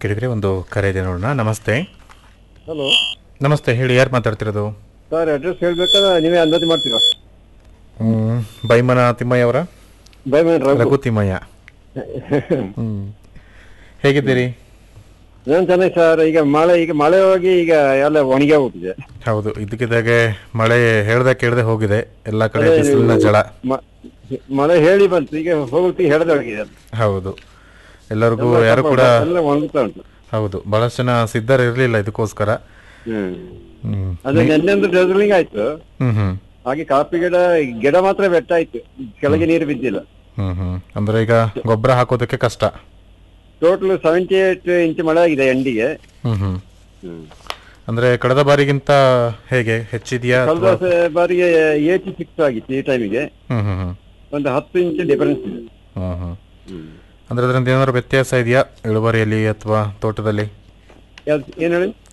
ಕೇಳಿದ್ರೆ ಒಂದು ಕರೆ ಇದೆ ನೋಡೋಣ ನಮಸ್ತೆ ಹಲೋ ನಮಸ್ತೆ ಹೇಳಿ ಯಾರು ಮಾತಾಡ್ತಿರೋದು ಸರ್ ಅಡ್ರೆಸ್ ಹೇಳ್ಬೇಕಾದ್ರೆ ನೀವೇ ಅಂದಾಜು ಮಾಡ್ತೀರಾ ಹ್ಮ್, ಬೈಮನ ತಿಮ್ಮಯ್ಯ ಅವರ ಬೈಮನ್ ರಘು ರಘು ತಿಮ್ಮಯ್ಯ ಹ್ಮ್ ಹೇಗಿದ್ದೀರಿ ನಾನು ಚೆನ್ನಾಗಿ ಸರ್ ಈಗ ಮಳೆ ಈಗ ಮಳೆ ಹೋಗಿ ಈಗ ಎಲ್ಲ ಒಣಗಿ ಹೋಗ್ಬಿಟ್ಟಿದೆ ಹೌದು ಇದಕ್ಕಿದ್ದಾಗೆ ಮಳೆ ಹೇಳ್ದೆ ಕೇಳದೆ ಹೋಗಿದೆ ಎಲ್ಲ ಕಡೆ ಬಿಸಿಲಿನ ಜಳ ಮ- ಮಳೆ ಹೇಳಿ ಬಂತು ಈಗ ಹೋಗ್ಲಿಕ್ಕೆ ಹೇಳದೆ ಹೋಗಿದೆ ಅದು. ಹೌದು ಎಲ್ಲರಿಗೂ ಯಾರು ಕೂಡ ಎಲ್ಲ ಒಣಗುತ್ತಾ ಉಂಟು ಹೌದು ಬಹಳಷ್ಟು ಜನ ಸಿದ್ಧರು ಇರಲಿಲ್ಲ ಇದಕ್ಕೋಸ್ಕರ ಹ್ಮ್ ಹ್ಮ್ ಅದೇ ನೆನ್ನೆ ಒಂದು ಡ್ರೆಸ್ಲಿಂಗ್ ಆಯ್ತು ಹ್ಮ್ ಹ್ಮ್ ಹಾಗೆ ಕಾಫಿ ಗಿಡ ಗಿಡ ಮಾತ್ರ ಬೆಟ್ಟ ಆಯ್ತು ಕೆಳಗೆ ನೀರು ಬಿದ್ದಿಲ್ಲ ಹ್ಮ್ ಹ್ಮ್ ಅಂದ್ರೆ ಈಗ ಗೊಬ್ಬರ ಹಾಕೋದಕ್ಕೆ ಕಷ್ಟ ಟೋಟಲ್ ಸೆವೆಂಟಿ ಏಟ್ ಇಂಚ್ ಮಳೆ ಆಗಿದೆ ಎಂಡಿಗೆ ಹ್ಮ್ ಹ್ಮ್ ಅಂದ್ರೆ ಕಳೆದ ಬಾರಿಗಿಂತ ಹೇಗೆ ಹೆಚ್ಚಿದೆಯಾ ಕಳೆದ ಅಥವಾ ಸ- ಬಾರಿಗೆ ಏಟಿ ಸಿಕ್ಸ್ ಆಗಿತ್ತು ಈ ಟೈಮಿಗೆ ಹ್ಮ್ ಹ್ಮ್ ಹ್ಮ್ ಒಂದು ಹತ್ತು ಇಂಚ್ ಡಿಫರೆನ್ಸ್ ಇದೆ ಹ್ಮ್ ಹ್ಮ್ ಅಂದ್ರೆ ಅದರಿಂದ ಏನಾದ್ರು ವ್ಯತ್ಯಾಸ ಇದೆಯಾ ಇಳುವರಿಯಲ್ಲಿ ಅಥವಾ ತೋಟದಲ್ಲಿ ಯಾವ್ದು ಏನ್ ಹೇಳಿ